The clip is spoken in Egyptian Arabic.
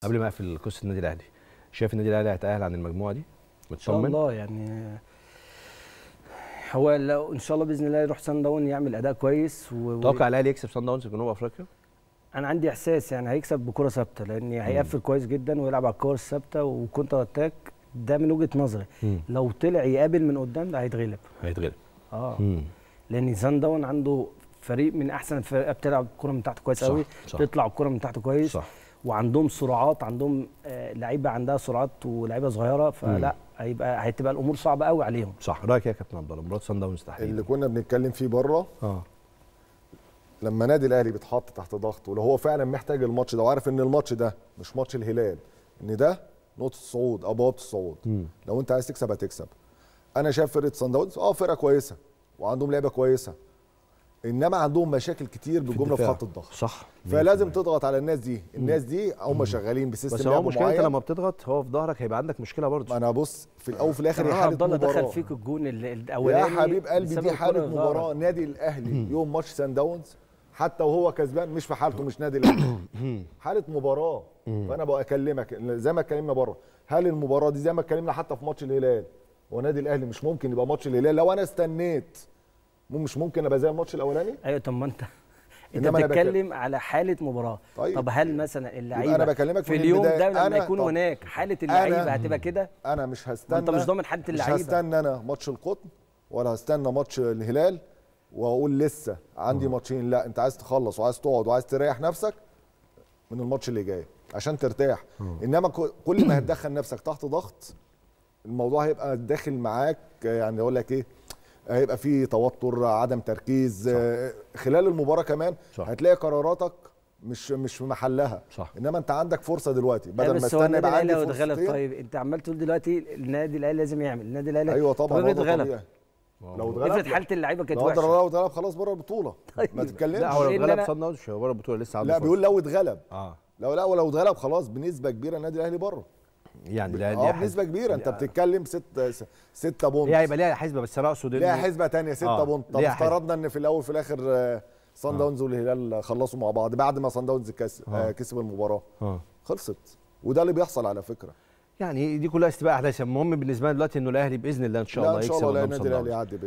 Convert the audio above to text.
قبل ما اقفل قصه النادي الاهلي شايف النادي الاهلي هيتاهل عن المجموعه دي ان شاء مطمن الله يعني هو لو ان شاء الله باذن الله يروح سان داون يعمل اداء كويس و... توقع الاهلي يكسب صن داونز في جنوب افريقيا انا عندي احساس يعني هيكسب بكره ثابته لان هيقفل كويس جدا ويلعب على الكور الثابته وكونتر اتاك ده من وجهه نظري مم. لو طلع يقابل من قدام ده هيتغلب هيتغلب اه مم. لان سان داون عنده فريق من احسن الفرق بتلعب الكره من تحت كويس صح، قوي صح. تطلع الكره من تحت كويس صح وعندهم سرعات عندهم آه، لعيبه عندها سرعات ولاعيبه صغيره فلا هيبقى هتبقى الامور صعبه قوي عليهم صح رايك إيه يا كابتن عبد الله مباراه صن داونز اللي تحديدا كنا بنتكلم فيه بره اه لما نادي الاهلي بيتحط تحت ضغط ولو هو فعلا محتاج الماتش ده وعارف ان الماتش ده مش ماتش الهلال ان ده نقطه الصعود او بوابه الصعود مم. لو انت عايز تكسب هتكسب انا شايف فرقه صن داونز اه فرقه كويسه وعندهم لعبه كويسه انما عندهم مشاكل كتير بالجمله في الدفاع. خط الضغط صح فلازم تضغط على الناس دي الناس دي هم شغالين بسيستم بس هو لعب مشكله انت معين لما بتضغط هو في ظهرك هيبقى عندك مشكله برضه ما انا بص في الاول وفي الاخر هي كان حاله عبد الله دخل مباراه فيك الجون ال- يا الاولاني حبيب قلبي بسبب دي حاله الكرة الظاهرة. مباراه نادي الاهلي يوم ماتش سان داونز حتى وهو كسبان مش في حالته مش نادي الاهلي حاله مباراه فانا بكلمك زي ما اتكلمنا بره هل المباراه دي زي ما اتكلمنا حتى في ماتش الهلال هو نادي الاهلي مش ممكن يبقى ماتش الهلال لو انا استنيت مو مش ممكن ابقى زي الماتش الاولاني ايوه طب ما انت انت إنما أنا بتتكلم على حاله مباراه طيب. طب هل مثلا اللعيبه أنا بكلمك في من اليوم البداية. ده لما أنا- يكون طب هناك حاله اللعيبه أنا- هتبقى كده انا مش ما هستنى انت مش ضامن حاله مش اللعيبه هستنى انا ماتش القطن ولا هستنى ماتش الهلال واقول لسه عندي ماتشين لا انت عايز تخلص وعايز تقعد وعايز تريح نفسك من الماتش اللي جاي عشان ترتاح انما ك- كل ما هتدخل نفسك تحت ضغط الموضوع هيبقى داخل معاك يعني اقول لك ايه هيبقى فيه توتر عدم تركيز آه، خلال المباراه كمان صح. هتلاقي قراراتك مش مش في محلها صح. انما انت عندك فرصه دلوقتي لا بدل ما بس هو استنى النادي يبقى الاهلي عندي لو اتغلب فرصتين طيب انت عمال تقول دلوقتي النادي الاهلي لازم يعمل النادي الاهلي ايوه طبعا طب هو ده اتغلب طبيعي لو افرض اتغلب حاله اللعيبه كانت لو قدر وحشه الله لو اتغلب خلاص بره البطوله ما طيب. تتكلمش لا هو لو لأن اتغلب أنا- صن داونز مش هيبقى بره البطوله لسه عنده لا فرصة. بيقول لو اتغلب اه لو لا ولو اتغلب خلاص بنسبه كبيره النادي الاهلي بره يعني لا اه ليها بنسبه حسبة. كبيره انت لا. بتتكلم 6 6 بونت هي هيبقى ليها حسبه بس انا اقصد ليها إنه- حسبه ثانيه 6 آه، بونت طب ليها حسبة. افترضنا ان في الاول وفي الاخر آه، صن داونز والهلال خلصوا مع بعض بعد ما صن داونز كس- آه، كسب المباراه اه خلصت وده اللي بيحصل على فكره يعني دي كلها استباق احداث المهم بالنسبه لنا دلوقتي انه الاهلي باذن الله ان شاء لا الله ان شاء يكسب الله لا قدام النادي صن الاهلي داونز. يعدي